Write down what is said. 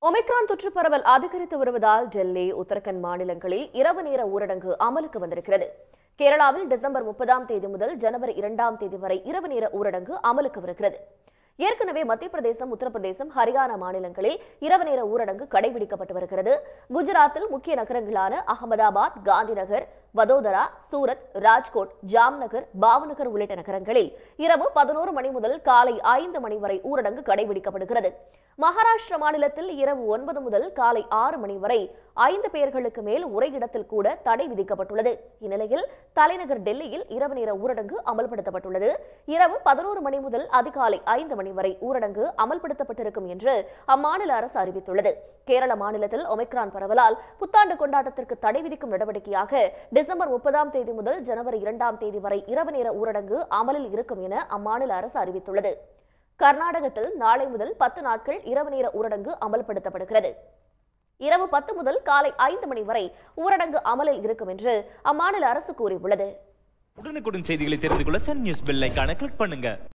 omicron தொற்று பரவல் அதிகரித்து வருவதால் டெல்லி உத்தரகண்ட் மாநிலங்களில் இரவு நேர ஊரடங்கு அமலுக்கு வந்திருக்கிறது கேரளாவில் டிசம்பர் முப்பதாம் தேதி முதல் ஜனவரி இரண்டாம் தேதி வரை இரவு நேர ஊரடங்கு அமலுக்கு வருகிறது ஏற்கனவே மத்திய பிரதேசம் உத்தரப்பிரதேசம் ஹரியானா மாநிலங்களில் இரவு நேர ஊரடங்கு கடைபிடிக்கப்பட்டு வருகிறது குஜராத்தில் முக்கிய நகரங்களான அகமதாபாத் காந்திநகர் வதோதரா சூரத் ராஜ்கோட் ஜாம்நகர் பாவநகர் உள்ளிட்ட நகரங்களில் இரவு பதினோரு மணி முதல் காலை ஐந்து மணி வரை ஊரடங்கு கடைபிடிக்கப்படுகிறது மகாராஷ்டிர மாநிலத்தில் இரவு ஒன்பது முதல் காலை ஆறு மணி வரை ஐந்து பேர்களுக்கு மேல் ஒரே இடத்தில் கூட தடை விதிக்கப்பட்டுள்ளது இந்நிலையில் தலைநகர் டெல்லியில் இரவு நேர ஊரடங்கு அமல்படுத்தப்பட்டுள்ளது இரவு பதினோரு மணி முதல் அதிகாலை ஐந்து மணி வரை ஊரடங்கு அமல்படுத்தப்பட்டிருக்கும் என்று அம்மாநில அரசு அறிவித்துள்ளது கேரள மாநிலத்தில் ஒமிக்ரான் பரவலால் புத்தாண்டு கொண்டாட்டத்திற்கு தடை விதிக்கும் நடவடிக்கையாக டிசம்பர் முப்பதாம் தேதி முதல் ஜனவரி இரண்டாம் தேதி வரை இரவு நேர ஊரடங்கு அமலில் இருக்கும் என அம்மாநில அரசு அறிவித்துள்ளது கர்நாடகத்தில் நாளை முதல் பத்து நாட்கள் இரவு நேர ஊரடங்கு அமல்படுத்தப்படுகிறது இரவு பத்து முதல் காலை ஐந்து மணி வரை ஊரடங்கு அமலில் இருக்கும் என்று அம்மாநில அரசு கூறியுள்ளது உடனுக்குடன் செய்திகளை தெரிந்து கொள்ள சன் நியூஸ் பெல் ஐகானை கிளிக் பண்ணுங்க